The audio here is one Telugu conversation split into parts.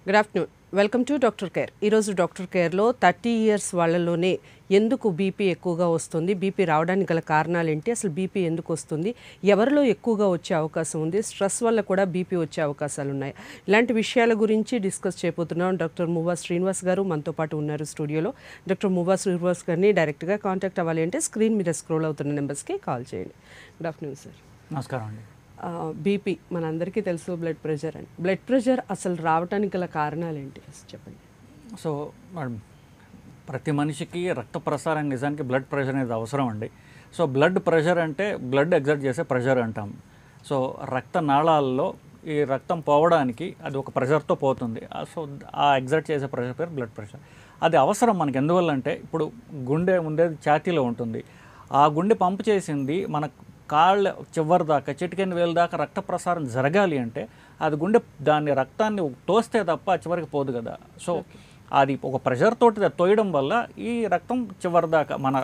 Good afternoon welcome to doctor care ఈరోజు డాక్టర్ కేర్లో థర్టీ ఇయర్స్ వాళ్ళలోనే ఎందుకు బీపీ ఎక్కువగా వస్తుంది బీపీ రావడానికి గల కారణాలు ఏంటి అసలు బీపీ ఎందుకు వస్తుంది ఎవరిలో ఎక్కువగా వచ్చే అవకాశం ఉంది స్ట్రెస్ వల్ల కూడా బీపీ వచ్చే అవకాశాలు ఉన్నాయి ఇలాంటి విషయాల గురించి డిస్కస్ చేయబోతున్నాం డాక్టర్ మువా శ్రీనివాస్ గారు మనతో పాటు ఉన్నారు స్టూడియోలో డాక్టర్ మువా శ్రీనివాస్ గారిని డైరెక్ట్గా కాంటాక్ట్ అవ్వాలి అంటే స్క్రీన్ మీద స్క్రోల్ అవుతున్న నెంబర్స్కి కాల్ చేయండి గుడ్ ఆఫ్టర్నూన్ సార్ నమస్కారం అండి బీపీ మనందరికీ తెలుసు బ్లడ్ ప్రెషర్ అని బ్లడ్ ప్రెషర్ అసలు రావడానికి గల కారణాలు ఏంటి అసలు చెప్పండి సో మేడం ప్రతి మనిషికి రక్త ప్రసారం నిజానికి బ్లడ్ ప్రెషర్ అనేది అవసరం అండి సో బ్లడ్ ప్రెషర్ అంటే బ్లడ్ ఎగ్జర్ట్ చేసే ప్రెషర్ అంటాం సో రక్త నాళాల్లో ఈ రక్తం పోవడానికి అది ఒక ప్రెషర్తో పోతుంది ఆ సో ఆ ఎగ్జర్ట్ చేసే ప్రెషర్ పేరు బ్లడ్ ప్రెషర్ అది అవసరం మనకి ఎందువల్ల అంటే ఇప్పుడు గుండె ఉండేది ఛాతీలో ఉంటుంది ఆ గుండె పంపు చేసింది మన కాళ్ళ చివరి దాకా చిటికెన్ వేలు దాకా రక్త ప్రసారం జరగాలి అంటే అది గుండె దాన్ని రక్తాన్ని తోస్తే తప్ప చివరికి పోదు కదా సో అది ఒక ప్రెషర్ తోటి అది తోయడం వల్ల ఈ రక్తం చివరి దాకా మన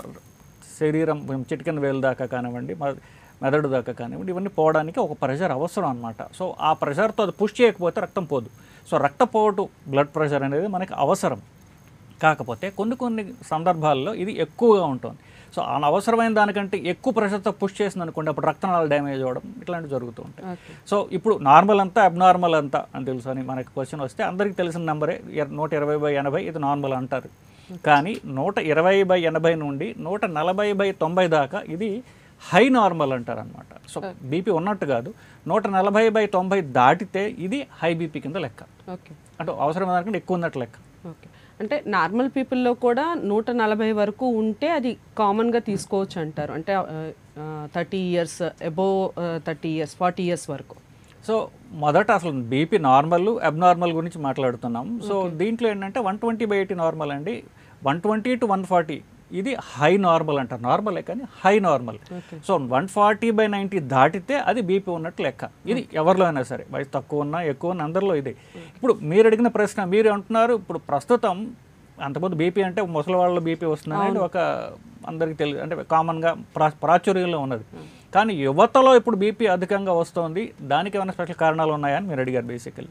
శరీరం చిటికెన్ వేలు దాకా కానివ్వండి మన మెదడు దాకా కానివ్వండి ఇవన్నీ పోవడానికి ఒక ప్రెషర్ అవసరం అనమాట సో ఆ ప్రెషర్తో అది పుష్ చేయకపోతే రక్తం పోదు సో రక్తపోటు బ్లడ్ ప్రెషర్ అనేది మనకి అవసరం కాకపోతే కొన్ని కొన్ని సందర్భాల్లో ఇది ఎక్కువగా ఉంటుంది సో అనవసరమైన దానికంటే ఎక్కువ ప్రెషర్తో పుష్ చేసింది అనుకోండి అప్పుడు రక్తనాళాలు డ్యామేజ్ అవ్వడం ఇట్లాంటివి జరుగుతూ ఉంటాయి ఓకే సో ఇప్పుడు నార్మల్ అంతా అబ్నార్మల్ అంతా అని తెలుసు అని మనకి క్వశ్చన్ వస్తే అందరికీ తెలిసిన నెంబరే ఇర- నూట ఇరవై బై ఎనభై ఇది నార్మల్ అంటారు కానీ నూట ఇరవై బై ఎనభై నుండి నూట నలభై బై తొంభై దాకా ఇది హై నార్మల్ అంటారు అనమాట సో బీపీ ఉన్నట్టు కాదు నూట నలభై బై తొంభై దాటితే ఇది హై బీపీ కింద లెక్క ఓకే అంటే అవసరమైన దానికంటే ఎక్కువ ఉన్నట్టు లెక్క ఓకే అంటే నార్మల్ పీపుల్లో కూడా నూట నలభై వరకు ఉంటే అది కామన్గా తీసుకోవచ్చు అంటారు అంటే thirty years above thirty years forty years వరకు సో మొదట అసలు బీపీ నార్మల్ అబ్నార్మల్ గురించి మాట్లాడుతున్నాం సో దీంట్లో ఏంటంటే one twenty by eighty normal అండి one twenty to one forty ఇది హై నార్మల్ అంటారు నార్మలే కానీ high normal okay so one forty by ninety దాటితే అది బీపీ ఉన్నట్టు లెక్క ఇది ఎవరిలో అయినా సరే వయసు తక్కువ ఉన్నా ఎక్కువ ఉన్నా అందరిలో ఇదే ఇప్పుడు మీరు అడిగిన ప్రశ్న మీరు అంటున్నారు ఇప్పుడు ప్రస్తుతం అంతకుముందు బీపీ అంటే ముసలి వాళ్ళ బీపీ వస్తుంది అనేది ఒక అందరికీ తెలియదు అంటే కామన్గా ప్రా ప్రాచుర్యంలో ఉన్నది కానీ యువతలో ఇప్పుడు బీపీ అధికంగా వస్తుంది దానికి ఏమైనా స్పెషల్ కారణాలు ఉన్నాయని మీరు అడిగారు బేసికలీ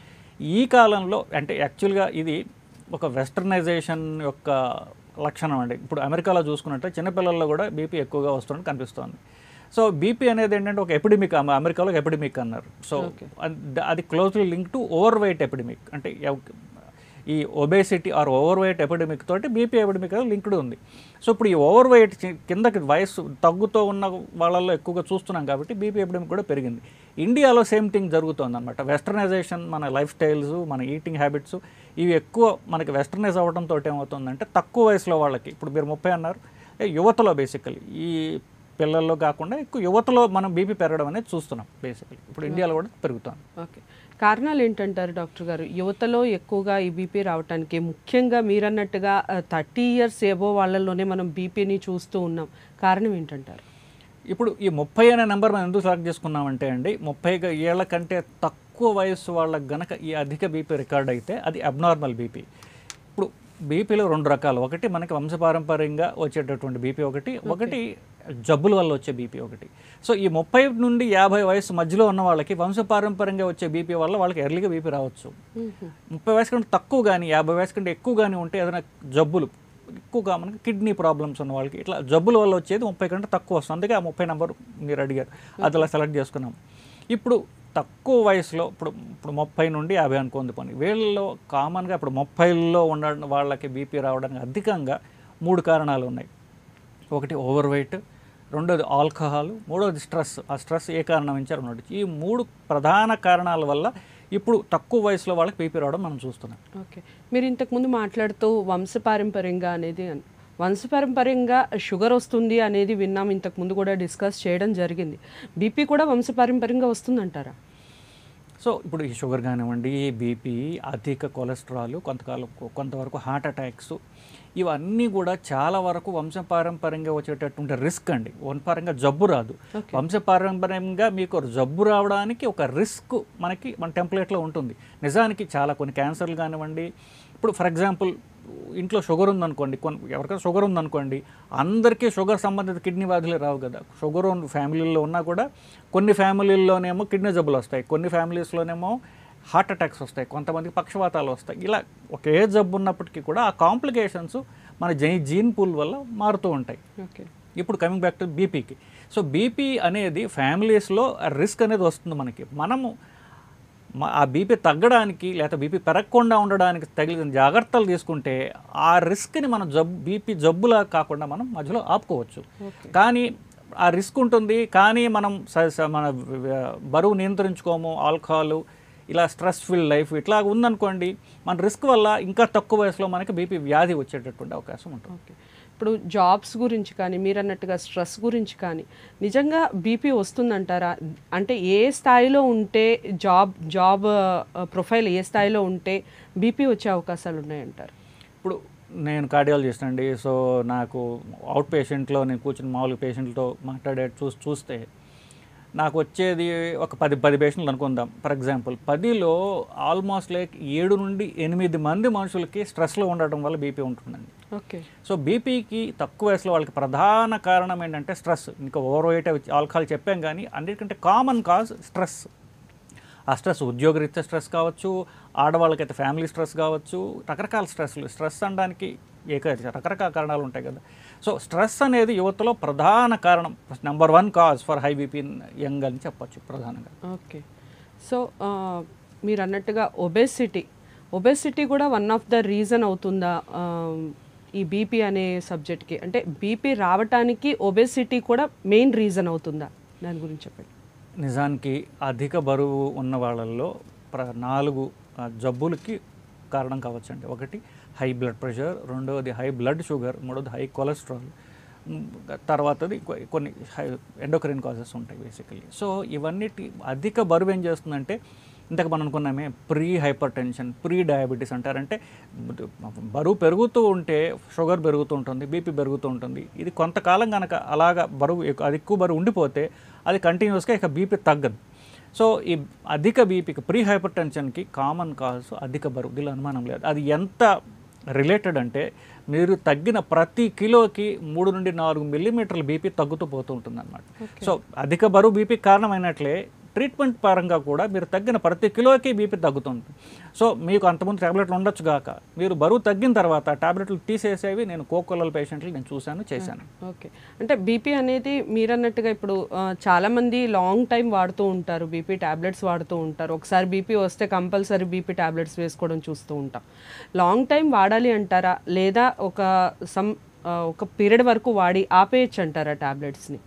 ఈ కాలంలో అంటే యాక్చువల్గా ఇది ఒక వెస్టర్నైజేషన్ యొక్క లక్షణం అండి ఇప్పుడు అమెరికాలో చూసుకున్నట్టే చిన్నపిల్లల్లో కూడా బీపీ ఎక్కువగా వస్తున్నట్టు కనిపిస్తోంది సో బీపీ అనేది ఏంటంటే ఒక ఎపిడమిక్ అమెరికాలో ఒక ఎపిడమిక్ అన్నారు సో అది- అది closely link to overweight epidemic అంటే ఎవ్- ఈ obesity or overweight epidemic తోటి బీపీ ఎపిడమిక్ లింక్డ్ ఉంది సో ఇప్పుడు ఈ ఓవర్ వెయిట్ కిందకి వయసు తగ్గుతూ ఉన్న వాళ్ళల్లో ఎక్కువగా చూస్తున్నాం కాబట్టి బీపీ ఎపిడమిక్ కూడా పెరిగింది ఇండియాలో సేమ్ థింగ్ జరుగుతుంది అనమాట వెస్టర్నైజేషన్ మన లైఫ్ స్టైల్స్ మన ఈటింగ్ హ్యాబిట్స్ ఇవి ఎక్కువ మనకి వెస్టర్నైజ్ అవ్వడంతో ఏమవుతుందంటే తక్కువ వయసులో వాళ్ళకి ఇప్పుడు మీరు ముప్పై అన్నారు ఏ యువతలో బేసికలీ ఈ పిల్లల్లో కాకుండా ఎక్కువ యువతలో మనం బీపీ పెరగడం అనేది చూస్తున్నాం బేసికలీ ఇప్పుడు ఇండియాలో కూడా పెరుగుతుంది ఓకే కారణాలు ఏంటంటారు డాక్టర్ గారు యువతలో ఎక్కువగా ఈ బీపీ రావడానికి ముఖ్యంగా మీరన్నట్టుగా థర్టీ ఇయర్స్ ఏబో వాళ్ళలోనే మనం బీపీని చూస్తూ ఉన్నాం కారణం ఏంటంటారు ఇప్పుడు ఈ ముప్పై అనే నెంబర్ మనం ఎందుకు సెలెక్ట్ చేసుకున్నామంటే అండి ముప్పై గ- ఏళ్ల కంటే తక్కువ వయస్సు వాళ్ళకి గనక ఈ అధిక బీపీ రికార్డ్ అయితే అది అబ్నార్మల్ బీపీ ఇప్పుడు బీపీలో రెండు రకాలు ఒకటి మనకి వంశపారంపర్యంగా వచ్చేటటువంటి బీపీ ఒకటి ఒకటి జబ్బుల వల్ల వచ్చే బీపీ ఒకటి సో ఈ ముప్పై నుండి యాభై వయసు మధ్యలో ఉన్న వాళ్ళకి వంశపారంపర్యంగా వచ్చే బీపీ వల్ల వాళ్ళకి ఎర్లీగా బీపీ రావచ్చు ముప్పై వయసు కంటే తక్కువ కానీ యాభై వయసు కంటే ఎక్కువ కానీ ఉంటే ఏదైనా జబ్బులు ఎక్కువగా మనకి కిడ్నీ ప్రాబ్లమ్స్ ఉన్న వాళ్ళకి ఇట్లా జబ్బుల వల్ల వచ్చేది ముప్పై కంటే తక్కువ వస్తుంది అందుకే ఆ ముప్పై నెంబర్ మీరు అడిగారు అది అలా సెలెక్ట్ చేసుకున్నాం ఇప్పుడు తక్కువ వయసులో ఇప్పుడు ఇప్పుడు ముప్పై నుండి యాభై అనుకుంది పని వీళ్ళలో కామన్గా ఇప్పుడు ముప్పైలో ఉన్న వాళ్ళకి బీపీ రావడానికి అధికంగా మూడు కారణాలు ఉన్నాయి ఒకటి ఓవర్ వెయిట్ రెండోది ఆల్కహాల్ మూడోది స్ట్రెస్ ఆ స్ట్రెస్ ఏ కారణం నుంచి ఉండొచ్చు ఈ మూడు ప్రధాన కారణాల వల్ల ఇప్పుడు తక్కువ వయసులో వాళ్ళకి బీపీ రావడం మనం చూస్తున్నాం ఓకే మీరు ఇంతకుముందు మాట్లాడుతూ వంశపారంపర్యంగా అనేది అన్- వంశపారంపర్యంగా షుగర్ వస్తుంది అనేది విన్నాం ఇంతకుముందు కూడా డిస్కస్ చేయడం జరిగింది బీపీ కూడా వంశపారంపర్యంగా వస్తుందంటారా సో ఇప్పుడు ఈ షుగర్ కానివ్వండి బీపీ అధిక కొలెస్ట్రాల్ కొంతకాలం కొంతవరకు హార్ట్ అటాక్స్ ఇవన్నీ కూడా చాలా వరకు వంశపారంపర్యంగా వచ్చేటటువంటి రిస్క్ అండి వంశపారంగా జబ్బు రాదు వంశపారంపర్యంగా మీకు ఒక జబ్బు రావడానికి ఒక రిస్క్ మనకి మన టెంప్లెట్లో ఉంటుంది నిజానికి చాలా కొన్ని క్యాన్సర్లు కానివ్వండి ఇప్పుడు ఫర్ ఎగ్జాంపుల్ ఇంట్లో షుగర్ ఉందనుకోండి కొన్ని ఎవరికైనా షుగర్ ఉందనుకోండి అందరికీ షుగర్ సంబంధిత కిడ్నీ వ్యాధులే రావు కదా షుగర్ ఉన్న ఫ్యామిలీల్లో ఉన్నా కూడా కొన్ని ఫ్యామిలీల్లోనేమో కిడ్నీ జబ్బులు వస్తాయి కొన్ని ఫ్యామిలీస్లోనేమో హార్ట్ అటాక్స్ వస్తాయి కొంతమందికి పక్షవాతాలు వస్తాయి ఇలా ఒకే జబ్బు ఉన్నప్పటికీ కూడా ఆ కాంప్లికేషన్స్ మన జై జీన్ పూల్ వల్ల మారుతూ ఉంటాయి ఓకే ఇప్పుడు కమింగ్ బ్యాక్ టు బీపీకి సో బీపీ అనేది ఫ్యామిలీస్లో రిస్క్ అనేది వస్తుంది మనకి మనము మ- ఆ బీపీ తగ్గడానికి లేదా బీపీ పెరగకుండా ఉండడానికి తగిలిన జాగ్రత్తలు తీసుకుంటే ఆ రిస్క్ని మనం జబ్బు బీపీ జబ్బులా కాకుండా మనం మధ్యలో ఆపుకోవచ్చు కానీ ఆ రిస్క్ ఉంటుంది కానీ మనం స- స- మన వ- బరువు నియంత్రించుకోము ఆల్కహాల్ ఇలా స్ట్రెస్ ఫిల్ లైఫ్ ఇట్లా ఉందనుకోండి మన రిస్క్ వల్ల ఇంకా తక్కువ వయసులో మనకి బీపీ వ్యాధి వచ్చేటటువంటి అవకాశం ఉంటుంది ఓకే ఇప్పుడు జాబ్స్ గురించి కానీ మీరు అన్నట్టుగా స్ట్రెస్ గురించి కానీ నిజంగా బీపీ వస్తుందంటారా అంటే ఏ స్థాయిలో ఉంటే జాబ్ జాబ్ ప్రొఫైల్ ఏ స్థాయిలో ఉంటే బీపీ వచ్చే అవకాశాలు ఉన్నాయంటారు ఇప్పుడు నేను కార్డియాలజిస్ట్ అండి సో నాకు అవుట్ పేషెంట్లో నేను కూర్చుని మామూలు పేషెంట్లతో మాట్లాడే చూసి చూస్తే నాకు వచ్చేది ఒక పది పది పేషెంట్లు అనుకుందాం ఫర్ ఎగ్జాంపుల్ పదిలో ఆల్మోస్ట్ లైక్ ఏడు నుండి ఎనిమిది మంది మనుషులకి స్ట్రెస్లో ఉండటం వల్ల బీపీ ఉంటుందండి ఓకే సో బీపీకి తక్కువ వయసులో వాళ్ళకి ప్రధాన కారణం ఏంటంటే స్ట్రెస్ ఇంకా ఓవర్ వెయిట్ ఆల్కహాల్ చెప్పాం కానీ అన్నిటికంటే కామన్ కాజ్ స్ట్రెస్ ఆ స్ట్రెస్ ఉద్యోగరీత్యా స్ట్రెస్ కావచ్చు ఆడవాళ్ళకైతే ఫ్యామిలీ స్ట్రెస్ కావచ్చు రకరకాల స్ట్రెస్లు స్ట్రెస్ అనడానికి ఏక రకరకాల కారణాలు ఉంటాయి కదా సో స్ట్రెస్ అనేది యువతలో ప్రధాన కారణం number one cause for high BP young అని చెప్పొచ్చు ప్రధానంగా ఓకే సో ఆ, మీరు అన్నట్టుగా ఒబెసిటీ ఒబెసిటీ కూడా వన్ ఆఫ్ ద రీజన్ అవుతుందా ఆ, ఈ బీపీ అనే సబ్జెక్ట్కి అంటే బీపీ రావటానికి ఒబెసిటీ కూడా మెయిన్ రీజన్ అవుతుందా దాని గురించి చెప్పండి నిజానికి అధిక బరువు ఉన్న వాళ్ళల్లో ప్ర నాలుగు ఆ, జబ్బులకి కారణం కావచ్చండి ఒకటి హై బ్లడ్ ప్రెషర్ రెండవది హై బ్లడ్ షుగర్ మూడవది హై కొలెస్ట్రాల్ మ్, తర్వాతది కొ- కొన్ని హై ఎండోక్రైన్ కాజెస్ ఉంటాయి బేసికలీ సో ఇవన్నిటి అధిక బరువు ఏం చేస్తుందంటే ఇంతకు మనం అనుకున్నామే pre hypertension pre diabetes అంటారంటే బరువు పెరుగుతూ ఉంటే షుగర్ పెరుగుతూ ఉంటుంది బీపీ పెరుగుతూ ఉంటుంది ఇది కొంతకాలం కనుక అలాగా బరువు ఎక్కు- అది ఎక్కువ బరువు ఉండిపోతే అది కంటిన్యూస్గా ఇక బీపీ తగ్గదు సో ఈ అధిక బీపీకి ప్రీ హైపర్ టెన్షన్కి కామన్ కాజ్ అధిక బరువు దీనిలో అనుమానం లేదు అది ఎంత రిలేటెడ్ అంటే మీరు తగ్గిన ప్రతి కిలోకి మూడు నుండి నాలుగు మిల్లీమీటర్ల బీపీ తగ్గుతూ పోతూ ఉంటుంది అనమాట సో అధిక బరువు బీపీ కారణమైనట్లే ట్రీట్మెంట్ పరంగా కూడా మీరు తగ్గిన ప్రతి కిలోకి బీపీ తగ్గుతుంది సో మీకు అంతకుముందు టాబ్లెట్లు ఉండొచ్చు గాక మీరు బరువు తగ్గిన తర్వాత టాబ్లెట్లు తీసేసేవి నేను కోకొల్లల పేషెంట్లు నేను చూశాను చేశాను ఓకే అంటే బీపీ అనేది మీరు అన్నట్టుగా ఇప్పుడు ఆ, చాలా మంది లాంగ్ టైం వాడుతూ ఉంటారు బీపీ టాబ్లెట్స్ వాడుతూ ఉంటారు ఒకసారి బీపీ వస్తే కంపల్సరీ బీపీ టాబ్లెట్స్ వేసుకోవడం చూస్తూ ఉంటాం లాంగ్ టైం వాడాలి అంటారా లేదా ఒక సమ్ ఆ, ఒక పీరియడ్ వరకు వాడి ఆపేయచ్చు అంటారా టాబ్లెట్స్ని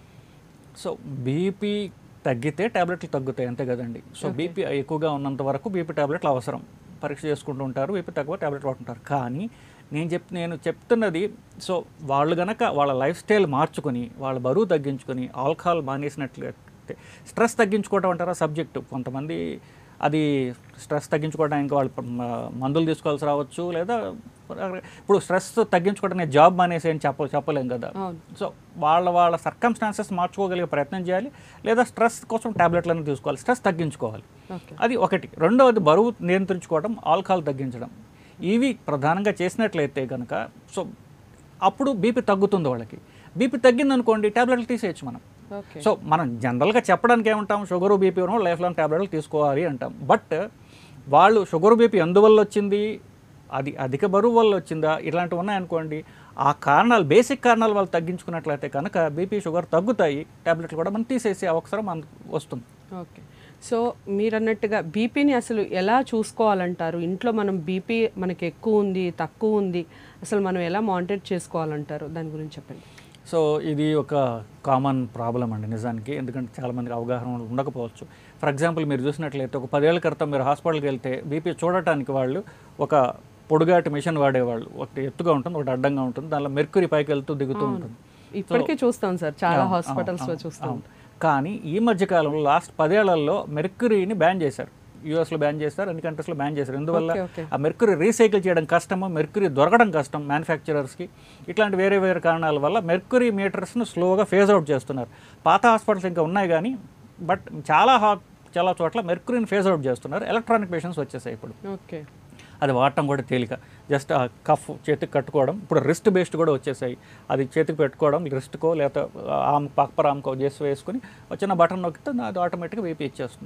సో బీపీ తగ్గితే టాబ్లెట్లు తగ్గుతాయి అంతే కదండి సో బీపీ ఎక్కువగా ఉన్నంత వరకు బీపీ టాబ్లెట్లు అవసరం పరీక్ష చేసుకుంటూ ఉంటారు బీపీ తక్కువ టాబ్లెట్ వాడుతుంటారు కానీ నేను చెప్ నేను చెప్తున్నది సో వాళ్ళు గనక వాళ్ళ లైఫ్ స్టైల్ మార్చుకొని వాళ్ళ బరువు తగ్గించుకొని ఆల్కహాల్ మానేసినట్లయితే స్ట్రెస్ తగ్గించుకోవడం అంటారా సబ్జెక్టు కొంతమంది అది స్ట్రెస్ తగ్గించుకోవడానికి వాళ్ళు మ- మందులు తీసుకోవాల్సి రావచ్చు లేదా ఇప్పుడు స్ట్రెస్ తగ్గించుకోవడానికి జాబ్ మానేసి అని చెప్ప చెప్పలేం కదా అవును సో వాళ్ళ వాళ్ళ సర్కమ్స్టాన్సెస్ మార్చుకోగలిగే ప్రయత్నం చేయాలి లేదా స్ట్రెస్ కోసం టాబ్లెట్లను తీసుకోవాలి స్ట్రెస్ తగ్గించుకోవాలి ఓకే అది ఒకటి రెండవది బరువు నియంత్రించుకోవడం ఆల్కహాల్ తగ్గించడం ఇవి ప్రధానంగా చేసినట్లయితే కనుక సో అప్పుడు బీపీ తగ్గుతుంది వాళ్ళకి బీపీ తగ్గిందనుకోండి టాబ్లెట్లు తీసేయచ్చు మనం ఓకే సో మనం జనరల్గా చెప్పడానికి ఏమంటాం షుగర్ బీపీ ఉన్న లైఫ్ లాంగ్ టాబ్లెట్లు తీసుకోవాలి అంటాం బట్ వాళ్ళు షుగర్ బీపీ ఎందువల్ల వచ్చింది అది అధిక బరువు వల్ల వచ్చిందా ఇలాంటివి ఉన్నాయనుకోండి ఆ కారణాలు బేసిక్ కారణాలు వాళ్ళు తగ్గించుకున్నట్లయితే కనుక బీపీ షుగర్ తగ్గుతాయి టాబ్లెట్లు కూడా మనం తీసేసే అవసరం మనకు వస్తుంది ఓకే సో మీరు అన్నట్టుగా బీపీని అసలు ఎలా చూసుకోవాలంటారు ఇంట్లో మనం బీపీ మనకి ఎక్కువ ఉంది తక్కువ ఉంది అసలు మనం ఎలా మానిటర్ చేసుకోవాలంటారు దాని గురించి చెప్పండి సో ఇది ఒక కామన్ ప్రాబ్లం అండి నిజానికి ఎందుకంటే చాలామందికి అవగాహన ఉండకపోవచ్చు ఫర్ ఎగ్జాంపుల్ మీరు చూసినట్లయితే ఒక పదేళ్ల క్రితం మీరు హాస్పిటల్కి వెళ్తే బీపీ చూడటానికి వాళ్ళు ఒక పొడుగాటి మిషన్ వాడేవాళ్ళు ఒకటి ఎత్తుగా ఉంటుంది ఒకటి అడ్డంగా ఉంటుంది దానిలో మెర్కురీ పైకి వెళ్తూ దిగుతూ ఉంటుంది ఇప్పటికే చూస్తాం సార్ చాలా అవును, హాస్పిటల్స్లో అవును, చూస్తాం అవును. కానీ ఈ మధ్య కాలంలో లాస్ట్ పదేళ్లలో మెర్క్యూరీని బ్యాన్ చేశారు యూఎస్లో బ్యాన్ చేశారు అన్ని కంట్రీస్లో బ్యాన్ చేశారు ఎందువల్ల ఓకే, ఓకే. ఆ మెర్క్యూరీ రీసైకిల్ చేయడం కష్టము మెర్క్యూరీ దొరకడం కష్టం మ్యానుఫ్యాక్చరర్స్కి ఇట్లాంటి వేరే వేరే కారణాల వల్ల మెర్క్యూరీ మీటర్స్ను స్లోగా ఫేజ్ అవుట్ చేస్తున్నారు పాత హాస్పిటల్స్ ఇంకా ఉన్నాయి కానీ బట్ చాలా హా చాలా చోట్ల మెర్క్యూరీని ఫేజ్ అవుట్ చేస్తున్నారు ఎలక్ట్రానిక్ పేషెంట్స్ వచ్చేసాయి ఇప్పుడు ఓకే అది వాడటం కూడా తేలిక జస్ట్ ఆ కఫ్ చేతికి కట్టుకోవడం ఇప్పుడు రిస్ట్ బేస్డ్ కూడా వచ్చేసాయి అది చేతికి పెట్టుకోవడం రిస్ట్కో లేదా ఆమ్ పక్కపర ఆమ్కో చేసి వేసుకుని ఒక చిన్న బటన్ నొక్కితే అది ఆటోమేటిక్గా వేపి ఇచ్చేస్తుంది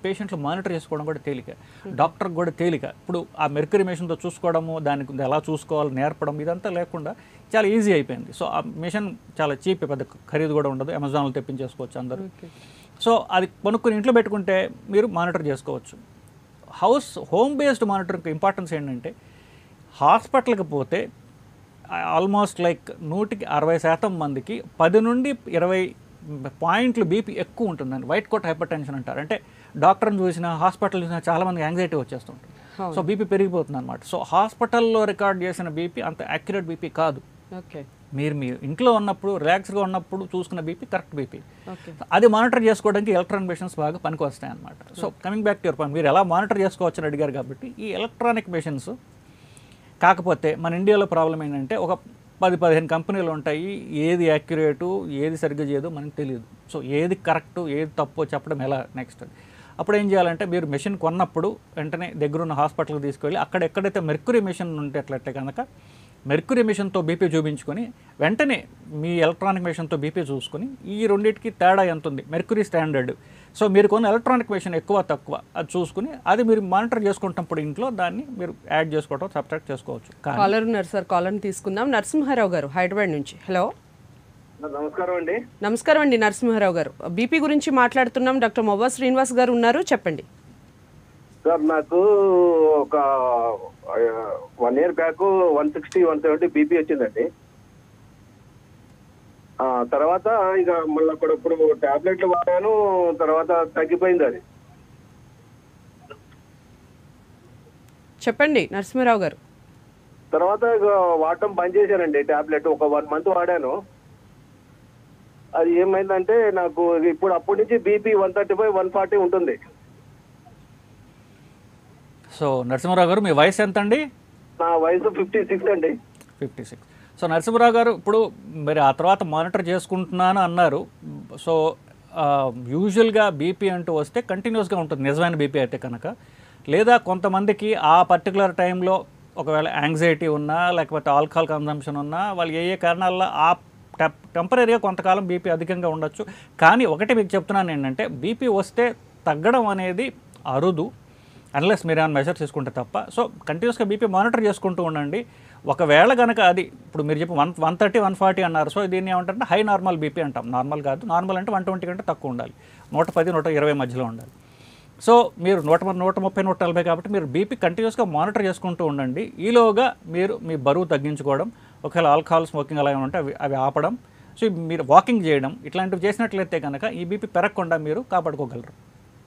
పేషెంట్లు మానిటర్ చేసుకోవడం కూడా తేలిక డాక్టర్కి కూడా తేలిక ఇప్పుడు ఆ మెర్కరీ మెషిన్తో చూసుకోవడము దానికి ఎలా చూసుకోవాలి నేర్పడం ఇదంతా లేకుండా చాలా ఈజీ అయిపోయింది సో ఆ మిషన్ చాలా చీప్ పెద్ద ఖరీదు కూడా ఉండదు అమెజాన్లో తెప్పించేసుకోవచ్చు అందరూ సో అది కొనుక్కుని ఇంట్లో పెట్టుకుంటే మీరు మానిటర్ చేసుకోవచ్చు house home based monitoring importance ఏంటంటే హాస్పిటల్కి పోతే ఆల్మోస్ట్ లైక్ నూటికి అరవై శాతం మందికి పది నుండి ఇరవై పాయింట్లు బీపీ ఎక్కువ ఉంటుందండి వైట్ కోట్ హైపర్ టెన్షన్ అంటారు అంటే డాక్టర్ని చూసినా హాస్పిటల్ చూసినా చాలా మంది యాంగ్జైటీ వచ్చేస్తుంటుంది సో బీపీ పెరిగిపోతుంది అనమాట సో హాస్పిటల్లో రికార్డ్ చేసిన బీపీ అంత యాక్యురేట్ బీపీ కాదు ఓకే మీరు మీ ఇంట్లో ఉన్నప్పుడు రిలాక్స్గా ఉన్నప్పుడు చూసుకున్న బీపీ కరెక్ట్ బీపీ ఓకే అది మానిటర్ చేసుకోవడానికి ఎలక్ట్రానిక్ మెషిన్స్ బాగా పనికి వస్తాయి అనమాట so coming back to your point మీరు ఎలా మానిటర్ చేసుకోవచ్చు అని అడిగారు కాబట్టి ఈ ఎలక్ట్రానిక్ మెషిన్స్ కాకపోతే మన ఇండియాలో ప్రాబ్లం ఏంటంటే ఒక పది పదిహేను కంపెనీలు ఉంటాయి ఏది యాక్యురేటు ఏది సరిగ్గా చేయదో మనకు తెలియదు సో ఏది కరెక్ట్ ఏది తప్పు చెప్పడం ఎలా నెక్స్ట్ అప్పుడు ఏం చేయాలంటే మీరు మెషిన్ కొన్నప్పుడు వెంటనే దగ్గరున్న హాస్పిటల్కి తీసుకెళ్ళి అక్కడ ఎక్కడైతే మెర్కురీ మెషిన్ ఉంటే అట్లయితే కనుక మెర్కురీ మెషిన్తో బీపీ చూపించుకొని వెంటనే మీ ఎలక్ట్రానిక్ మెషిన్తో బీపీ చూసుకొని ఈ రెండింటికి తేడా ఎంత ఉంది మెర్కురీ స్టాండర్డ్ సో మీరు కొన్న ఎలక్ట్రానిక్ మెషిన్ ఎక్కువ తక్కువ అది చూసుకుని అది మీరు మానిటర్ చేసుకుంటున్నప్పుడు ఇంట్లో దాన్ని మీరు యాడ్ చేసుకోవడం సబ్ట్రాక్ట్ చేసుకోవచ్చు కానీ కాలర్ ఉన్నారు సార్ కాలర్ని తీసుకుందాం నరసింహారావు గారు హైదరాబాద్ నుంచి హలో నమస్కారం అండి నమస్కారం అండి నరసింహారావు గారు బీపీ గురించి మాట్లాడుతున్నాం డాక్టర్ మొవ్వా శ్రీనివాస్ గారు ఉన్నారు చెప్పండి సార్ నాకు ఒక one year back one sixty one seventy BP వచ్చిందండి ఆ, తర్వాత ఇక మళ్ళీ అప్పుడప్పుడు టాబ్లెట్లు వాడాను తర్వాత తగ్గిపోయింది అది చెప్పండి నరసింహారావు గారు తర్వాత ఇక వాడటం బంద్ చేశానండి టాబ్లెట్ ఒక వన్ మంత్ వాడాను అది ఏమైందంటే నాకు ఇప్పుడు అప్పటి నుంచి BP one thirty five one forty ఉంటుంది సో నరసింహరావు గారు మీ వయసు ఎంత అండి నా వయసు ఫిఫ్టీ సిక్స్ అండి fifty six so Narasimha Rao garu ఇప్పుడు మరి ఆ తర్వాత మానిటర్ చేసుకుంటున్నాను అన్నారు సో యూజువల్గా బీపీ అంటూ వస్తే కంటిన్యూస్గా ఉంటుంది నిజమైన బీపీ అయితే కనుక లేదా కొంతమందికి ఆ పర్టికులర్ టైంలో ఒకవేళ యాంగ్జైటీ ఉన్నా లేకపోతే ఆల్కహాల్ కన్జంప్షన్ ఉన్నా వాళ్ళు ఏ ఏ కారణాల ఆ టెంపరీగా కొంతకాలం బీపీ అధికంగా ఉండొచ్చు కానీ ఒకటి మీకు చెప్తున్నాను ఏంటంటే బీపీ వస్తే తగ్గడం అనేది అరుదు అన్లెస్ మీరు ఏమైనా మెజర్ చేసుకుంటే తప్ప సో కంటిన్యూస్గా బీపీ మానిటర్ చేసుకుంటూ ఉండండి ఒకవేళ కనుక అది ఇప్పుడు మీరు చెప్పి one one thirty one forty అన్నారు సో దీన్ని ఏమంటారంటే హై నార్మల్ బీపీ అంటాం నార్మల్ కాదు నార్మల్ అంటే వన్ ట్వంటీ కంటే తక్కువ ఉండాలి నూట పది నూట ఇరవై మధ్యలో ఉండాలి సో మీరు నూట మ- నూట ముప్పై నూట నలభై కాబట్టి మీరు బీపీ కంటిన్యూస్గా మానిటర్ చేసుకుంటూ ఉండండి ఈలోగా మీరు మీ బరువు తగ్గించుకోవడం ఒకవేళ ఆల్కహాల్ స్మోకింగ్ అలా ఏమైనా ఉంటే అవి అవి ఆపడం సో మీరు వాకింగ్ చేయడం ఇట్లాంటివి చేసినట్లయితే కనుక ఈ బీపీ పెరగకుండా మీరు కాపాడుకోగలరు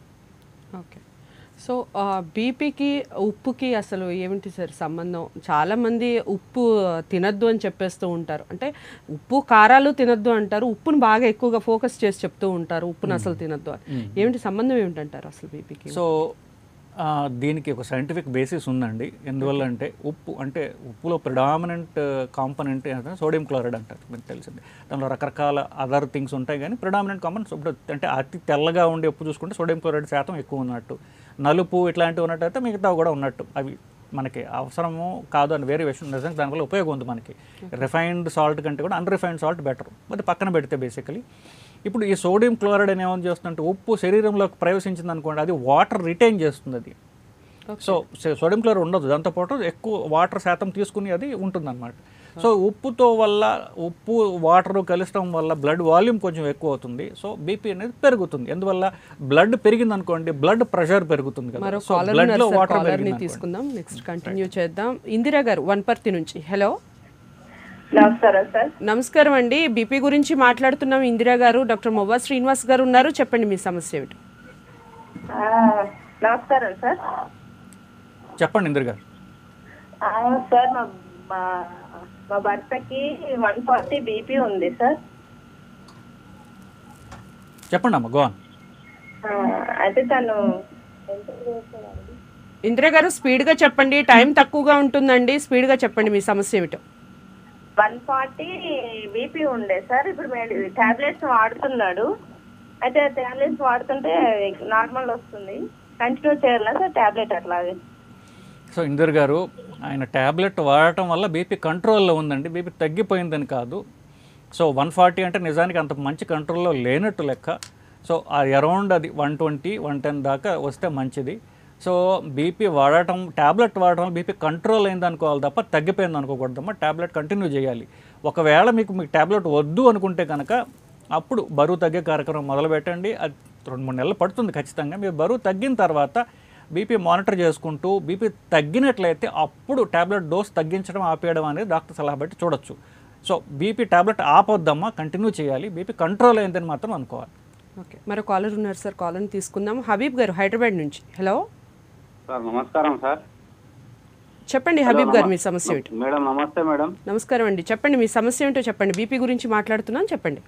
ఓకే సో బీపీకి ఉప్పుకి అసలు ఏమిటి సార్ సంబంధం చాలామంది ఉప్పు తినద్దు అని చెప్పేస్తూ ఉంటారు అంటే ఉప్పు కారాలు తినద్దు అంటారు ఉప్పును బాగా ఎక్కువగా ఫోకస్ చేసి చెప్తూ ఉంటారు ఉప్పును అసలు తినద్దు అని ఏమిటి సంబంధం ఏమిటంటారు అసలు బీపీకి సో ఆ, దీనికి ఒక సైంటిఫిక్ బేసిస్ ఉందండి ఎందువల్ల అంటే ఉప్పు అంటే ఉప్పులో ప్రిడామినెంట్ కాంపనెంట్ సోడియం క్లోరైడ్ అంటారు మీకు తెలిసింది దానిలో రకరకాల అదర్ థింగ్స్ ఉంటాయి కానీ ప్రిడామినెంట్ కాంపనెంట్స్ ఇప్పుడు అంటే అతి తెల్లగా ఉండే ఉప్పు చూసుకుంటే సోడియం క్లోరైడ్ శాతం ఎక్కువ ఉన్నట్టు నలుపు ఇట్లాంటివి ఉన్నట్టయితే మిగతా కూడా ఉన్నట్టు అవి మనకి అవసరము కాదు అని వేరే విషయం నిజంగా దానివల్ల ఉపయోగం ఉంది మనకి రిఫైన్డ్ సాల్ట్ కంటే కూడా అన్రిఫైన్డ్ సాల్ట్ బెటర్ అది పక్కన పెడితే బేసికలీ ఇప్పుడు ఈ సోడియం క్లోరైడ్ అని ఏమని చేస్తుందంటే ఉప్పు శరీరంలోకి ప్రవేశించింది అనుకోండి అది వాటర్ రిటైన్ చేస్తుంది అది సో సో- సోడియం క్లోరైడ్ ఉండదు దాంతోపాటు ఎక్కువ వాటర్ శాతం తీసుకుని అది ఉంటుందన్నమాట సో ఉప్పుతో వల్ల ఉప్పు వాటర్ కలవడం వల్ల బ్లడ్ వాల్యూమ్ కొంచెం ఎక్కువ అవుతుంది సో బీపీ అనేది పెరుగుతుంది ఎందువల్ల బ్లడ్ పెరిగింది అనుకోండి బ్లడ్ ప్రెషర్ పెరుగుతుంది కదా మరో సో కాలర్ బ్లడ్ లో ఉన్నారు సార్ వాటర్ కాలర్ని పెరిగింది తీసుకుందాం నెక్స్ట్ కంటిన్యూ చేద్దాం ఇందిరా గారు వన్పర్తి నుంచి హలో నమస్కారం సార్ నమస్కారం అండి బీపీ గురించి మాట్లాడుతున్నాం ఇందిరా గారు డాక్టర్ మొవ్వా శ్రీనివాస్ గారు ఉన్నారు చెప్పండి మీ సమస్య ఏమిటి ఆ, నమస్కారం సార్ చెప్పండి ఇందిర గారు ఆ, సార్ మా మా మా భర్తకి వన్ ఫార్టీ బీపీ ఉంది సార్ చెప్పండి అమ్మ గోన్ ఆ, అయితే తను ఎంత చేస్తాడండి? ఇందిరా గారు స్పీడ్గా చెప్పండి టైం తక్కువగా ఉంటుందండి స్పీడ్గా చెప్పండి మీ సమస్య ఏమిటో వన్ ఫార్టీ బీపీ ఉండే సార్ ఇప్పుడు మేము టాబ్లెట్స్ వాడుతున్నాడు అయితే టాబ్లెట్స్ వాడుతుంటే నార్మల్ వస్తుంది కంటిన్యూ చేయాలా సార్ టాబ్లెట్ అట్లాగే సో ఇందిర్ గారు ఆయన ట్యాబ్లెట్ వాడటం వల్ల బీపీ కంట్రోల్లో ఉందండి బీపీ తగ్గిపోయిందని కాదు సో వన్ ఫార్టీ అంటే నిజానికి అంత మంచి కంట్రోల్లో లేనట్టు లెక్క సో ఆ అరౌండ్ అది వన్ ట్వంటీ వన్ టెన్ దాకా వస్తే మంచిది సో బీపీ వాడటం ట్యాబ్లెట్ వాడటం వల్ల బీపీ కంట్రోల్ అయింది అనుకోవాలి తప్ప తగ్గిపోయింది అనుకోకూడదమ్మా ట్యాబ్లెట్ కంటిన్యూ చేయాలి ఒకవేళ మీకు మీకు ట్యాబ్లెట్ వద్దు అనుకుంటే కనుక అప్పుడు బరువు తగ్గే కార్యక్రమం మొదలు పెట్టండి అది రెండు మూడు నెలలు పడుతుంది ఖచ్చితంగా మీరు బరువు తగ్గిన తర్వాత బీపీ మానిటర్ చేసుకుంటూ బీపీ తగ్గినట్లయితే అప్పుడు ట్యాబ్లెట్ డోస్ తగ్గించడం ఆపేయడం అనేది డాక్టర్ సలహా బట్టి చూడొచ్చు సో బీపీ ట్యాబ్లెట్ ఆపొద్దమ్మా కంటిన్యూ చేయాలి బీపీ కంట్రోల్ అయిందని మాత్రం అనుకోవాలి ఓకే మరో కాలర్ ఉన్నారు సార్ కాలర్ని తీసుకుందాం హబీబ్ గారు హైదరాబాద్ నుంచి హలో సార్ నమస్కారం సార్ చెప్పండి హబీబ్ గారు మీ సమస్య ఏంటి మేడం నమస్తే మేడం నమస్కారం అండి చెప్పండి మీ సమస్య ఏంటో చెప్పండి బీపీ గురించి మాట్లాడుతున్నాను చెప్పండి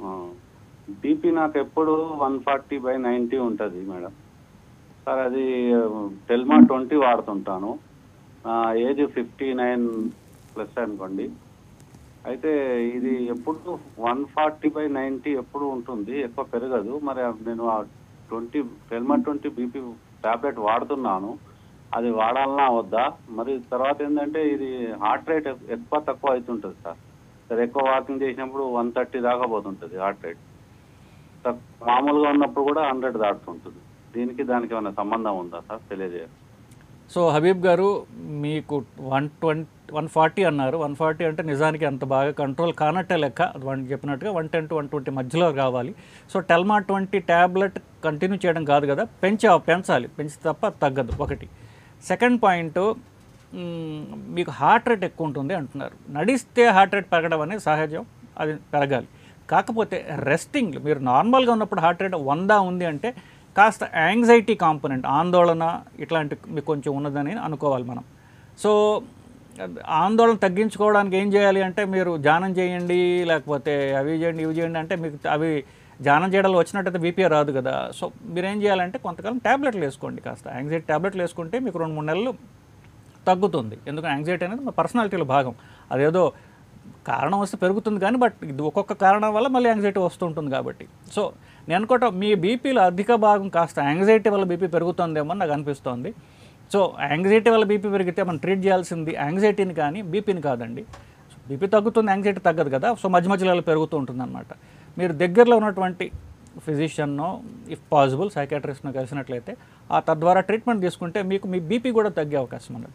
బీపీ నాకు ఎప్పుడు వన్ ఫార్టీ బై నైంటీ ఉంటుంది మేడం సార్ అది టెల్మా ట్వంటీ వాడుతుంటాను ఏజ్ ఫిఫ్టీ నైన్ ప్లస్ అనుకోండి అయితే ఇది ఎప్పుడు వన్ ఫార్టీ బై నైంటీ ఎప్పుడు ఉంటుంది ఎక్కువ పెరగదు మరి నేను ఆ twenty Telma twenty BP tablet వాడుతున్నాను అది వాడాలన్నా వద్దా మరి తర్వాత ఏంటంటే ఇది హార్ట్ రేట్ ఎక్కువ తక్కువ అవుతుంటుంది సార్ సార్ ఎక్కువ వాకింగ్ చేసినప్పుడు వన్ థర్టీ దాకా పోతుంటుంది హార్ట్ రేట్ తక్- మామూలుగా ఉన్నప్పుడు కూడా హండ్రెడ్ దాటుతుంటుంది దీనికి దానికి ఏమైనా సంబంధం ఉందా సార్ తెలియజేయాలి సో హబీబ్ గారు మీకు వన్ ట్వంటీ వన్ ఫార్టీ అన్నారు వన్ ఫార్టీ అంటే నిజానికి అంత బాగా కంట్రోల్ కానట్టే లెక్క వన్ చెప్పినట్టుగా one ten to one twenty మధ్యలో కావాలి so Telma twenty tablet continue చేయడం కాదు కదా పెంచా పెంచాలి పెంచితే తప్ప తగ్గదు ఒకటి సెకండ్ పాయింట్ మ్, మీకు హార్ట్ రేట్ ఎక్కువ ఉంటుంది అంటున్నారు నడిస్తే హార్ట్ రేట్ పెరగడం అనేది సహజం అది పెరగాలి కాకపోతే రెస్టింగ్ మీరు నార్మల్గా ఉన్నప్పుడు హార్ట్ రేట్ వంద ఉంది అంటే కాస్త యాంగ్జైటీ కాంపోనెంట్ ఆందోళన ఇట్లాంటి మీకు కొంచెం ఉన్నదని అనుకోవాలి మనం సో ఆందోళన తగ్గించుకోవడానికి ఏం చేయాలి అంటే మీరు ధ్యానం చేయండి లేకపోతే అవి చేయండి ఇవి చేయండి అంటే మీకు అవి ధ్యానం చేయడంలో వచ్చినట్టయితే బీపీ రాదు కదా సో మీరు ఏం చేయాలంటే కొంతకాలం ట్యాబ్లెట్లు వేసుకోండి కాస్త యాంగ్జైటీ ట్యాబ్లెట్లు వేసుకుంటే మీకు రెండు మూడు నెలలు తగ్గుతుంది ఎందుకంటే యాంగ్జైటీ అనేది మా పర్సనాలిటీలో భాగం అదేదో కారణం వస్తే పెరుగుతుంది కానీ బట్ ఇది ఒక్కొక్క కారణం వల్ల మళ్ళీ యాంగ్జైటీ వస్తూ ఉంటుంది కాబట్టి సో నేను అనుకోవటం మీ బీపీలో అధిక భాగం కాస్త యాంగ్జైటీ వల్ల బీపీ పెరుగుతుందేమో అని నాకు అనిపిస్తోంది సో యాంగ్జైటీ వల్ల బీపీ పెరిగితే మనం ట్రీట్ చేయాల్సింది యాంగ్జైటీని కానీ బీపీని కాదండి సో బీపీ తగ్గుతుంది యాంగ్జైటీ తగ్గదు కదా సో మధ్య మధ్యలో అలా పెరుగుతూ ఉంటుంది అనమాట మీరు దగ్గరలో ఉన్నటువంటి ఫిజిషియన్నో ఇఫ్ పాసిబుల్ సైకాట్రిస్ట్ను కలిసినట్లయితే ఆ తద్వారా ట్రీట్మెంట్ తీసుకుంటే మీకు మీ బీపీ కూడా తగ్గే అవకాశం ఉన్నది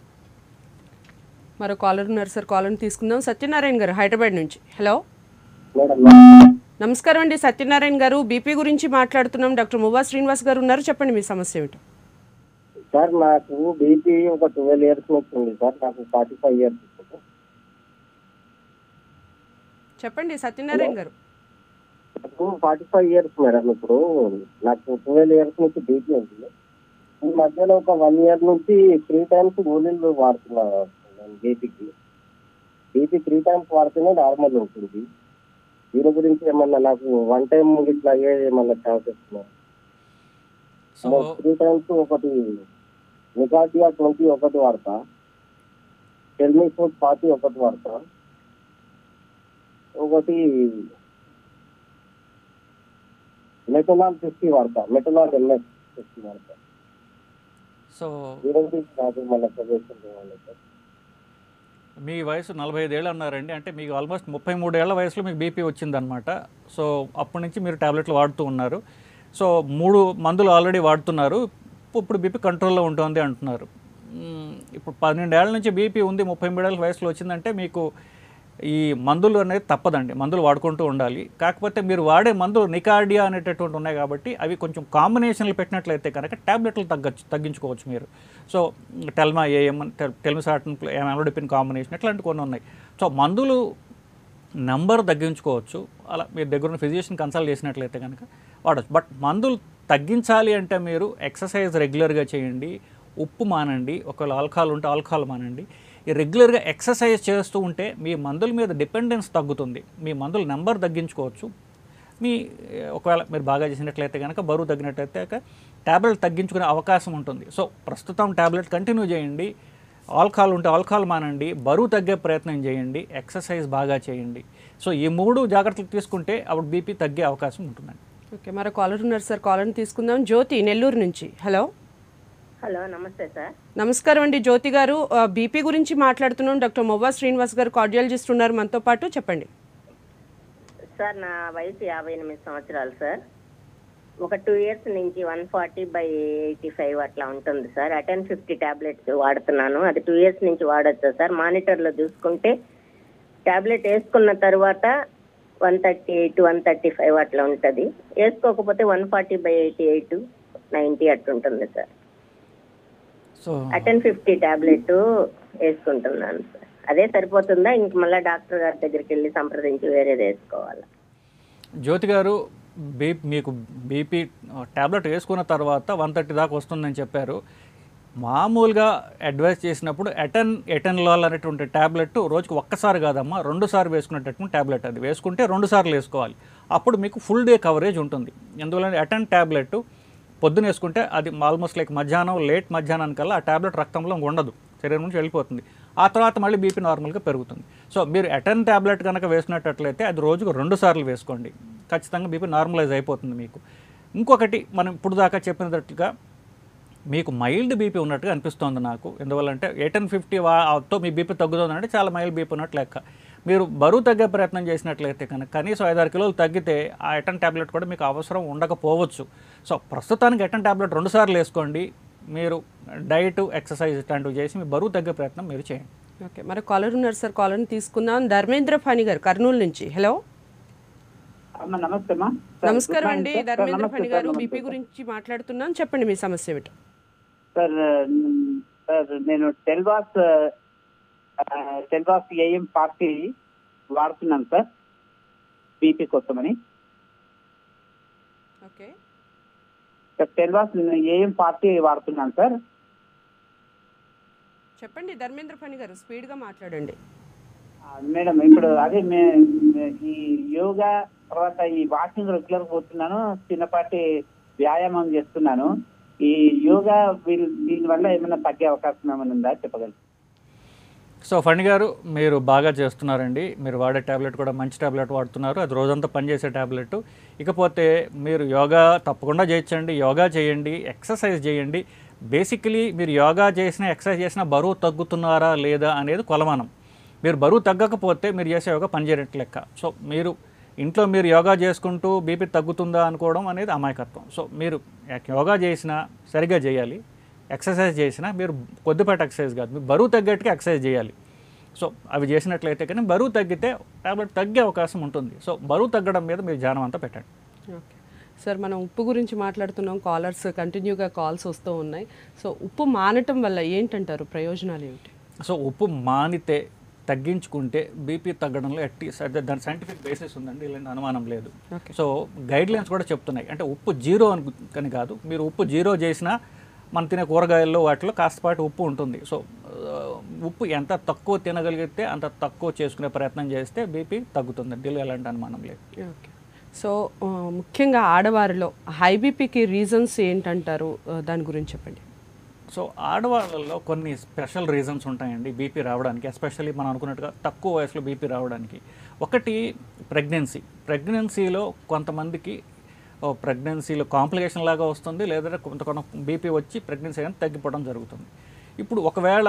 మరో కాలర్ ఉన్నారు సార్ కాలర్ని తీసుకుందాం సత్యనారాయణ గారు హైదరాబాద్ నుంచి హలో మేడం నమస్కారం అండి సత్యనారాయణ గారు బీపీ గురించి మాట్లాడుతున్నాం డాక్టర్ మువ్వా శ్రీనివాస్ గారు ఉన్నారు చెప్పండి మీ సమస్య ఏమిటో సార్ నాకు బీపీ ఒక ట్వెల్వ్ ఇయర్స్ నుంచి ఉంది సార్ నాకు ఫార్టీ ఫైవ్ ఇయర్స్ చెప్పండి సత్యనారాయణ గారు నాకు ఫార్టీ ఫైవ్ ఇయర్స్ మేడం ఇప్పుడు నాకు ట్వెల్వ్ ఇయర్స్ నుంచి బీపీ ఉంది ఈ మధ్యలో ఒక వన్ ఇయర్ నుంచి త్రీ టైమ్స్ గోళీలు వాడుతున్నా బీపీకి బీపీ త్రీ టైమ్స్ వాడితేనే నార్మల్ ఉంటుంది దీని గురించి ఏమన్నా నాకు వన్ టైం ఇట్లా అయ్యే ఏమన్నా ఛాన్సెస్ ఉన్నాయి సో త్రీ టైమ్స్ ఒకటి నికాటియా ట్వంటీ ఒకటి వాడతా టెల్మీ ఫుడ్ ఫార్టీ ఒకటి వాడతా ఒకటి మెటనాల్ ఫిఫ్టీ వాడతా మెటనాల్ ఎంఎస్ ఫిఫ్టీ వాడతా సో దీని గురించి నాకు మళ్ళీ సజెషన్ ఇవ్వాలి సార్ మీ వయసు నలభై ఐదేళ్ళు అన్నారండి అంటే మీకు ఆల్మోస్ట్ ముప్పై మూడేళ్ల వయసులో మీకు బీపీ వచ్చిందనమాట సో అప్పటి నుంచి మీరు టాబ్లెట్లు వాడుతూ ఉన్నారు సో మూడు మందులు ఆల్రెడీ వాడుతున్నారు ఇప్పుడు బీపీ కంట్రోల్లో ఉంటుంది అంటున్నారు మ్మ్, ఇప్పుడు పన్నెండేళ్ల నుంచి బీపీ ఉంది ముప్పై మూడేళ్ళ వయసులో వచ్చిందంటే మీకు ఈ మందులు అనేది తప్పదండి మందులు వాడుకుంటూ ఉండాలి కాకపోతే మీరు వాడే మందులు నికార్డియా అనేటటువంటి ఉన్నాయి కాబట్టి అవి కొంచెం కాంబినేషన్లు పెట్టినట్లయితే కనుక ట్యాబ్లెట్లు తగ్గచ్చు తగ్గించుకోవచ్చు మీరు so Telma AM telmisartan amlodipine combination ఇట్లాంటి కొన్ని ఉన్నాయి సో మందులు నెంబర్ తగ్గించుకోవచ్చు అలా మీరు దగ్గర ఉన్న ఫిజిషియన్ కన్సల్ట్ చేసినట్లయితే కనుక వాడచ్చు బట్ మందులు తగ్గించాలి అంటే మీరు ఎక్సర్సైజ్ రెగ్యులర్గా చేయండి ఉప్పు మానండి ఒకవేళ ఆల్కహాల్ ఉంటే ఆల్కహాల్ మానండి ఈ రెగ్యులర్గా ఎక్సర్సైజ్ చేస్తూ ఉంటే మీ మందుల మీద డిపెండెన్స్ తగ్గుతుంది మీ మందుల నెంబర్ తగ్గించుకోవచ్చు మీ ఏ, ఒకవేళ మీరు బాగా చేసినట్లయితే కనుక బరువు తగ్గినట్లయితే ట్యాబ్లెట్ తగ్గించుకునే అవకాశం ఉంటుంది సో ప్రస్తుతం ట్యాబ్లెట్ కంటిన్యూ చేయండి ఆల్కహాల్ ఉంటే ఆల్కహాల్ మానండి బరువు తగ్గే ప్రయత్నం చేయండి ఎక్సర్సైజ్ బాగా చేయండి సో ఈ మూడు జాగ్రత్తలు తీసుకుంటే అప్పుడు బీపీ తగ్గే అవకాశం ఉంటుందండి ఓకే మరో కాలర్ ఉన్నారు సార్ కాలర్ని తీసుకుందాం జ్యోతి నెల్లూరు నుంచి హలో హలో నమస్తే సార్ నమస్కారం అండి జ్యోతి గారు బీపీ గురించి మాట్లాడుతున్నాం డాక్టర్ మొవ్వా శ్రీనివాస్ గారు కార్డియాలజిస్ట్ ఉన్నారు మనతో పాటు చెప్పండి సార్ నా వయసు యాభై ఎనిమిది సంవత్సరాలు సార్ ఒక టూ ఇయర్స్ నుంచి one forty by eighty five అట్లా ఉంటుంది సార్ అటెన్ ఫిఫ్టీ టాబ్లెట్స్ వాడుతున్నాను అది టూ ఇయర్స్ నుంచి వాడొచ్చా సార్ మానిటర్లో చూసుకుంటే టాబ్లెట్ వేసుకున్న తర్వాత one thirty eight one thirty five అట్లా ఉంటుంది వేసుకోకపోతే one forty by eighty eight ninety అట్లుంటుంది sir so Aten fifty tablet వేసుకుంటున్నాను సార్ అదే సరిపోతుందా ఇంక మళ్ళీ డాక్టర్ గారి దగ్గరికి వెళ్ళి సంప్రదించి వేరేది వేసుకోవాలా జ్యోతి గారు బీ మీకు బీపీ ట్యాబ్లెట్ వేసుకున్న తర్వాత వన్ థర్టీ దాకా వస్తుందని చెప్పారు మామూలుగా అడ్వైస్ చేసినప్పుడు ఎటన్ ఎటన్లాల్ అనేటువంటి ట్యాబ్లెట్ రోజుకి ఒక్కసారి కాదమ్మా రెండు సార్లు వేసుకునేటటువంటి ట్యాబ్లెట్ అది వేసుకుంటే రెండు సార్లు వేసుకోవాలి అప్పుడు మీకు ఫుల్ డే కవరేజ్ ఉంటుంది ఎందువల్ల ఎటన్ ట్యాబ్లెట్ పొద్దున వేసుకుంటే అది ఆల్మోస్ట్ లైక్ మధ్యాహ్నం లేట్ మధ్యాహ్నానికల్లా ఆ ట్యాబ్లెట్ రక్తంలో ఉండదు శరీరం నుంచి వెళ్ళిపోతుంది ఆ తర్వాత మళ్ళీ బీపీ నార్మల్గా పెరుగుతుంది సో మీరు అటెన్ ట్యాబ్లెట్ కనుక వేసుకున్నట్లయితే అది రోజుకు రెండు సార్లు వేసుకోండి ఖచ్చితంగా బీపీ నార్మలైజ్ అయిపోతుంది మీకు ఇంకొకటి మనం ఇప్పుడు దాకా చెప్పినట్టుగా మీకు మైల్డ్ బీపీ ఉన్నట్టుగా అనిపిస్తోంది నాకు ఎందువల్లంటే ఎయిట్ ఫిఫ్టీ తో మీ బీపీ తగ్గుతుందంటే చాలా మైల్డ్ బీపీ ఉన్నట్లు లెక్క మీరు బరువు తగ్గే ప్రయత్నం చేసినట్లయితే కనుక కనీసం ఐదారు కిలోలు తగ్గితే ఆ ఎటన్ ట్యాబ్లెట్ కూడా మీకు అవసరం ఉండకపోవచ్చు సో ప్రస్తుతానికి ఎటన్ ట్యాబ్లెట్ రెండు సార్లు వేసుకోండి మీరు డైట్ ఎక్సర్సైజ్ ఇట్లాంటివి చేసి మీ బరువు తగ్గే ప్రయత్నం మీరు చేయండి ఓకే మరి కాలర్ ఉన్నారు సార్ కాలర్ని తీసుకుందాం ధర్మేంద్ర ఫణి గారు కర్నూలు నుంచి హలో అమ్మ నమస్తే అమ్మా నమస్కారం అండి సార్, ధర్మేంద్ర నమస్తే ఫణి సార్, గారు నమస్తే బీపీ సార్. గురించి మాట్లాడుతున్నాం చెప్పండి మీ సమస్య ఏమిటో సార్ మ్, సార్ నేను టెల్వాస్ ఆ, టెల్వాస్ ఏఎం పార్టీ వాడుతున్నాను సార్ బీపీ కోసమని okay sir Telvas AM forty వాడుతున్నాను సార్ చెప్పండి ధర్మేంద్ర ఫణి గారు స్పీడ్గా మాట్లాడండి ఆ, మేడం ఇప్పుడు అదే మే- మే- ఈ యోగా తర్వాత ఈ వాకింగ్ రెగ్యులర్ పోతున్నాను చిన్నపాటి వ్యాయామం చేస్తున్నాను ఈ యోగా వీల్- దీనివల్ల ఏమైనా తగ్గే అవకాశం ఏమైనా ఉందా చెప్పగలరు సో ఫణి గారు మీరు బాగా చేస్తున్నారండి మీరు వాడే ట్యాబ్లెట్ కూడా మంచి ట్యాబ్లెట్ వాడుతున్నారు అది రోజంతా పనిచేసే ట్యాబ్లెట్ ఇకపోతే మీరు యోగా తప్పకుండా చేయించండి యోగా చేయండి ఎక్సర్సైజ్ చేయండి బేసికలీ మీరు యోగా చేసినా ఎక్సర్సైజ్ చేసినా బరువు తగ్గుతున్నారా లేదా అనేది కొలమానం మీరు బరువు తగ్గకపోతే మీరు చేసే యోగా పనిచేయనట్లు లెక్క సో మీరు ఇంట్లో మీరు యోగా చేసుకుంటూ బీపీ తగ్గుతుందా అనుకోవడం అనేది అమాయకత్వం సో మీరు యోగా చేసినా సరిగా చేయాలి ఎక్సర్సైజ్ చేసినా మీరు కొద్దిపాటి ఎక్సర్సైజ్ కాదు మీరు బరువు తగ్గట్టుగా ఎక్సర్సైజ్ చేయాలి సో అవి చేసినట్లయితే కానీ బరువు తగ్గితే టాబ్లెట్ తగ్గే అవకాశం ఉంటుంది సో బరువు తగ్గడం మీద మీరు ధ్యానం అంతా పెట్టండి ఓకే సార్ మనం ఉప్పు గురించి మాట్లాడుతున్నాం కాలర్స్ కంటిన్యూగా కాల్స్ వస్తూ ఉన్నాయి సో ఉప్పు మానటం వల్ల ఏంటంటారు ప్రయోజనాలు ఏమిటి సో ఉప్పు మానితే తగ్గించుకుంటే బీపీ తగ్గడంలో ఎట్టి సరే దాని సైంటిఫిక్ బేసిస్ ఉందండి ఇలాంటి అనుమానం లేదు Okay. సో గైడ్ లైన్స్ కూడా చెప్తున్నాయి అంటే ఉప్పు జీరో అని అని కాదు మీరు ఉప్పు జీరో చేసినా మనం తినే కూరగాయల్లో వాటిలో కాస్తపాటి ఉప్పు ఉంటుంది సో ఆ, ఉప్పు ఎంత తక్కువ తినగలిగితే అంత తక్కువ చేసుకునే ప్రయత్నం చేస్తే బీపీ తగ్గుతుంది దీనిలో ఎలాంటి అనుమానం లేదు ఓకే సో ఆ, ముఖ్యంగా ఆడవారిలో హై బీపీకి రీజన్స్ ఏంటంటారు ఆ, దాని గురించి చెప్పండి సో ఆడవాళ్ళలో కొన్ని స్పెషల్ రీజన్స్ ఉంటాయండి బీపీ రావడానికి ఎస్పెషల్లీ మనం అనుకున్నట్టుగా తక్కువ వయసులో బీపీ రావడానికి ఒకటి ప్రెగ్నెన్సీ ప్రెగ్నెన్సీలో కొంతమందికి ప్రెగ్నెన్సీలో కాంప్లికేషన్ లాగా వస్తుంది లేదా కొంత కొంత బీపీ వచ్చి ప్రెగ్నెన్సీ అనేది తగ్గిపోవడం జరుగుతుంది ఇప్పుడు ఒకవేళ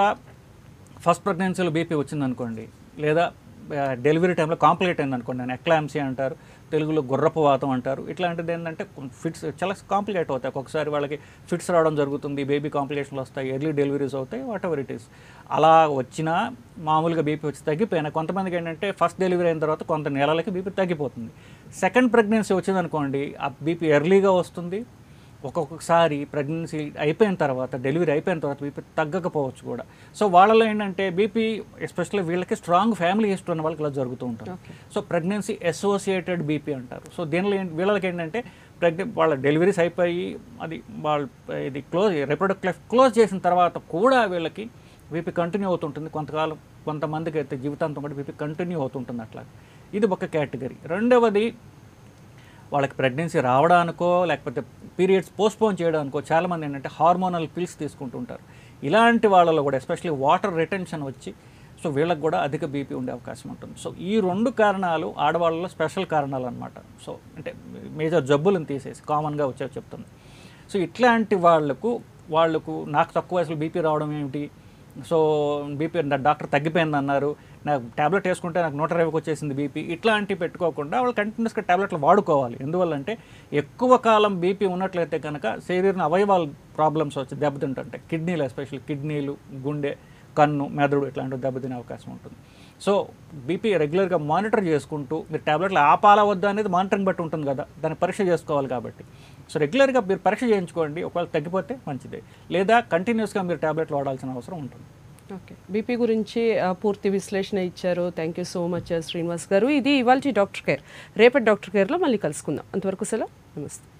ఫస్ట్ ప్రెగ్నెన్సీలో బీపీ వచ్చిందనుకోండి లేదా ఆ, డెలివరీ టైంలో కాంప్లికేట్ అయింది అనుకోండి నేను ఎక్లాంసీ అంటారు తెలుగులో గుర్రపు వాతం అంటారు ఇట్లాంటిది ఏంటంటే ఫిట్స్ చాలా కాంప్లికేట్ అవుతాయి ఒక్కొక్కసారి వాళ్ళకి ఫిట్స్ రావడం జరుగుతుంది బేబీ కాంప్లికేషన్లు వస్తాయి ఎర్లీ డెలివరీస్ అవుతాయి వాట్ ఎవర్ ఇట్ ఈస్ అలా వచ్చినా మామూలుగా బీపీ వచ్చి తగ్గిపోయినా కొంతమందికి ఏంటంటే ఫస్ట్ డెలివరీ అయిన తర్వాత కొంత నెలలకి బీపీ తగ్గిపోతుంది సెకండ్ ప్రెగ్నెన్సీ వచ్చిందనుకోండి ఆ బీపీ ఎర్లీగా వస్తుంది ఒక్కొక్కసారి ప్రెగ్నెన్సీ అయిపోయిన తర్వాత డెలివరీ అయిపోయిన తర్వాత బీపీ తగ్గకపోవచ్చు కూడా సో వాళ్ళలో ఏంటంటే బీపీ ఎస్పెషల్లీ వీళ్ళకి స్ట్రాంగ్ ఫ్యామిలీ హిస్టరీ ఉన్న వాళ్ళకి ఇలా జరుగుతూ ఉంటుంది సో ప్రెగ్నెన్సీ అసోసియేటెడ్ బీపీ అంటారు సో దీనిలో ఏంటి వీళ్ళకి ఏంటంటే ప్రెగ్నె వాళ్ళ డెలివరీస్ అయిపోయి అది వాళ్ళు ఇది క్లోజ్ రిప్రొడక్ట్ లైఫ్ క్లోజ్ చేసిన తర్వాత కూడా వీళ్ళకి బీపీ కంటిన్యూ అవుతుంటుంది కొంతకాలం కొంతమందికి అయితే జీవితాంతం కూడా బీపీ కంటిన్యూ అవుతుంటుంది అట్లా ఇది ఒక కేటగిరీ రెండవది వాళ్ళకి ప్రెగ్నెన్సీ రావడానికో లేకపోతే పీరియడ్స్ పోస్ట్పోన్ చేయడానికో చాలామంది ఏంటంటే హార్మోనల్ పిల్స్ తీసుకుంటుంటారు ఇలాంటి వాళ్ళలో కూడా ఎస్పెషల్లీ వాటర్ రిటెన్షన్ వచ్చి సో వీళ్ళకి కూడా అధిక బీపీ ఉండే అవకాశం ఉంటుంది సో ఈ రెండు కారణాలు ఆడవాళ్ళలో స్పెషల్ కారణాలు అనమాట సో అంటే మేజర్ జబ్బులను తీసేసి కామన్గా వచ్చే చెప్తుంది సో ఇట్లాంటి వాళ్లకు వాళ్లకు నాకు తక్కువ వయసులో బీపీ రావడం ఏమిటి సో బీపీ డాక్టర్ తగ్గిపోయింది అన్నారు నాకు ట్యాబ్లెట్ వేసుకుంటే నాకు నూట ఇరవైకి వచ్చేసింది బీపీ ఇట్లాంటివి పెట్టుకోకుండా వాళ్ళు కంటిన్యూస్గా ట్యాబ్లెట్లు వాడుకోవాలి ఎందువల్లంటే ఎక్కువ కాలం బీపీ ఉన్నట్లయితే కనుక శరీరం అవయవాల ప్రాబ్లమ్స్ వచ్చి దెబ్బతింటుంటాయి కిడ్నీలు ఎస్పెషల్లీ కిడ్నీలు గుండె కన్ను మెదడు ఇట్లాంటివి దెబ్బతినే అవకాశం ఉంటుంది సో బీపీ రెగ్యులర్గా మానిటర్ చేసుకుంటూ మీరు ట్యాబ్లెట్లు ఆపాలా వద్దా అనేది మానిటరింగ్ బట్టి ఉంటుంది కదా దాన్ని పరీక్ష చేసుకోవాలి కాబట్టి సో రెగ్యులర్గా మీరు పరీక్ష చేయించుకోండి ఒకవేళ తగ్గిపోతే మంచిదే లేదా కంటిన్యూస్గా మీరు ట్యాబ్లెట్లు వాడాల్సిన అవసరం ఉంటుంది ఓకే బీపీ గురించి ఆ, పూర్తి విశ్లేషణ ఇచ్చారు thank you so much Srinivas గారు ఇది ఇవాళ డాక్టర్ కేర్ రేపటి డాక్టర్ కేర్లో మళ్ళీ కలుసుకుందాం అంతవరకు సెలవు నమస్తే